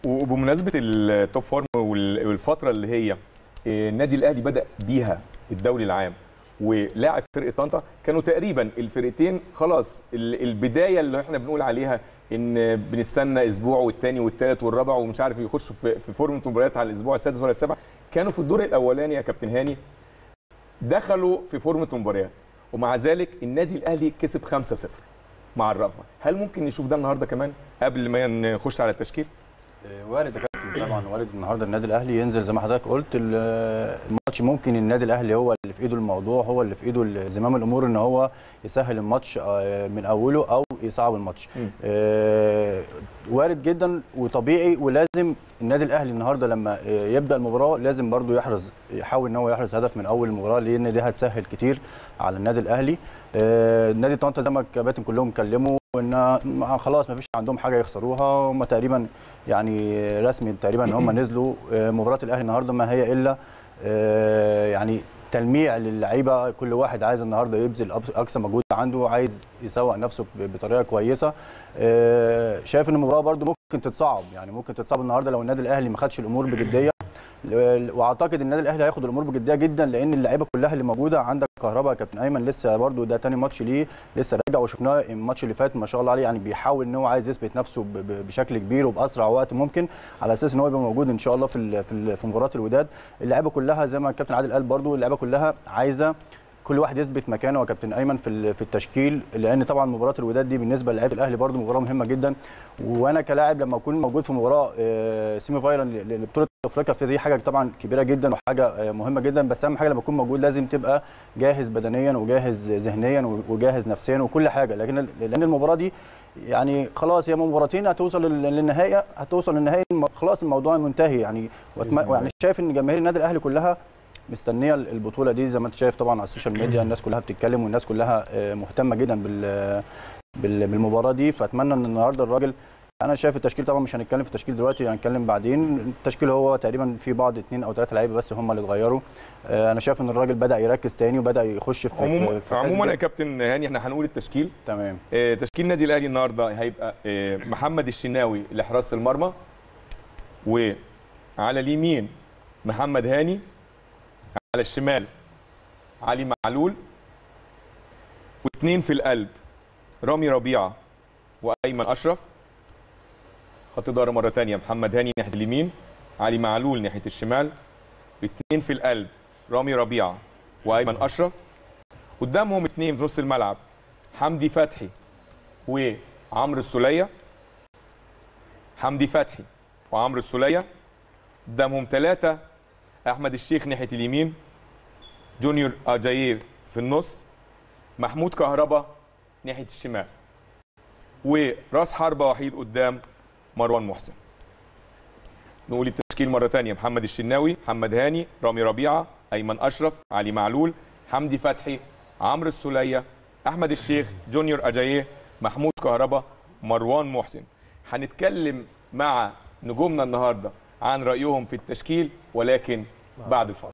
وبمناسبه التوب فورم وال- والفتره اللي هي آه، النادي الاهلي بدا بيها الدوري العام ولاعب فرقه طنطا كانوا تقريبا الفرقتين خلاص ال- البدايه اللي احنا بنقول عليها ان بنستنى اسبوع والثاني والثالث والرابع ومش عارف يخشوا في في فورمه مباريات على الاسبوع السادس ولا السابع كانوا في الدور الاولاني يا كابتن هاني دخلوا في فورمه مباريات ومع ذلك النادي الاهلي كسب 5-0 مع الرأفة هل ممكن نشوف ده النهارده كمان قبل ما نخش على التشكيل آه، وارد يا كابتن طبعا وارد النهارده النادي الاهلي ينزل زي ما حضرتك قلت ال- الماتش ممكن النادي الاهلي هو اللي في ايده الموضوع هو اللي في ايده زمام الامور ان هو يسهل الماتش آه، من اوله او يصعب الماتش مم. آه، وارد جدا وطبيعي ولازم النادي الاهلي النهارده لما آه، يبدا المباراه لازم برضو يحرز يحاول ان هو يحرز هدف من اول المباراه لان دي هتسهل كتير على النادي الاهلي آه، نادي طنطا زي ما الكباتن كلهم اتكلموا ان ما- خلاص ما فيش عندهم حاجه يخسروها هم تقريبا يعني رسمي تقريبا ان هم نزلوا آه، مباراه الاهلي النهارده ما هي الا آه، يعني تلميع للعيبه كل واحد عايز النهارده يبذل أبس- اقصى مجهود عنده عايز يسوق نفسه ب- بطريقه كويسه آه، شايف ان المباراه برده ممكن تتصعب يعني ممكن تتصعب النهارده لو النادي الاهلي ما خدش الامور بجديه ل- واعتقد النادي الاهلي هياخد الامور بجديه جدا لان اللعيبه كلها اللي موجوده عندك كهربا يا كابتن ايمن لسه برده ده تاني ماتش ليه لسه راجع وشفناه الماتش اللي فات ما شاء الله عليه يعني بيحاول ان هو عايز يثبت نفسه ب- ب- بشكل كبير وباسرع وقت ممكن على اساس ان هو يبقى موجود ان شاء الله في ال- في ال- في مباراه الوداد اللعيبه كلها زي ما الكابتن عادل قال برده اللعيبه كلها عايزه كل واحد يثبت مكانه يا كابتن ايمن في ال- في التشكيل لان طبعا مباراه الوداد دي بالنسبه للاعيبه الاهلي برده مباراه مهمه جدا وانا كلاعب لما اكون موجود في مباراه آه، سيمي فاينال ل- لبطوله افريقيا فدي حاجه طبعا كبيره جدا وحاجه آه، مهمه جدا بس اهم حاجه لما اكون موجود لازم تبقى جاهز بدنيا وجاهز ذهنيا وجاهز نفسيا وكل حاجه لكن لان المباراه دي يعني خلاص هي مباراتين هتوصل لل- للنهائي هتوصل للنهائي الم- خلاص الموضوع منتهي يعني وأتم- بإذن الله. يعني شايف ان جماهير النادي الاهلي كلها مستنيه البطوله دي زي ما انت شايف طبعا على السوشيال ميديا الناس كلها بتتكلم والناس كلها آه، مهتمه جدا بال بال- بالمباراه دي فاتمنى ان النهارده الراجل انا شايف التشكيل طبعا مش هنتكلم في التشكيل دلوقتي هنتكلم بعدين التشكيل هو تقريبا في بعض اثنين او ثلاثه لعيبه بس هم اللي اتغيروا آه، انا شايف ان الراجل بدا يركز تاني وبدا يخش في عموما في- في عموما يا حسبة- كابتن هاني احنا هنقول التشكيل تمام آه، تشكيل النادي الاهلي النهارده هيبقى آه، محمد الشناوي لحراسه المرمى وعلى اليمين محمد هاني على الشمال علي معلول واثنين في القلب رامي ربيعه وايمن اشرف خط ظهر مره ثانيه محمد هاني ناحيه اليمين علي معلول ناحيه الشمال اثنين في القلب رامي ربيعه وايمن اشرف قدامهم اثنين في نص الملعب حمدي فتحي وعمرو السوليه حمدي فتحي وعمرو السوليه قدامهم ثلاثه احمد الشيخ ناحيه اليمين جونيور اجاييه في النص محمود كهربا ناحيه الشمال وراس حربه وحيد قدام مروان محسن نقول التشكيل مره ثانيه محمد الشناوي محمد هاني رامي ربيعه ايمن اشرف علي معلول حمدي فتحي عمرو السوليه احمد الشيخ جونيور اجاييه محمود كهربا مروان محسن هنتكلم مع نجومنا النهارده عن رايهم في التشكيل ولكن بعد الفاصل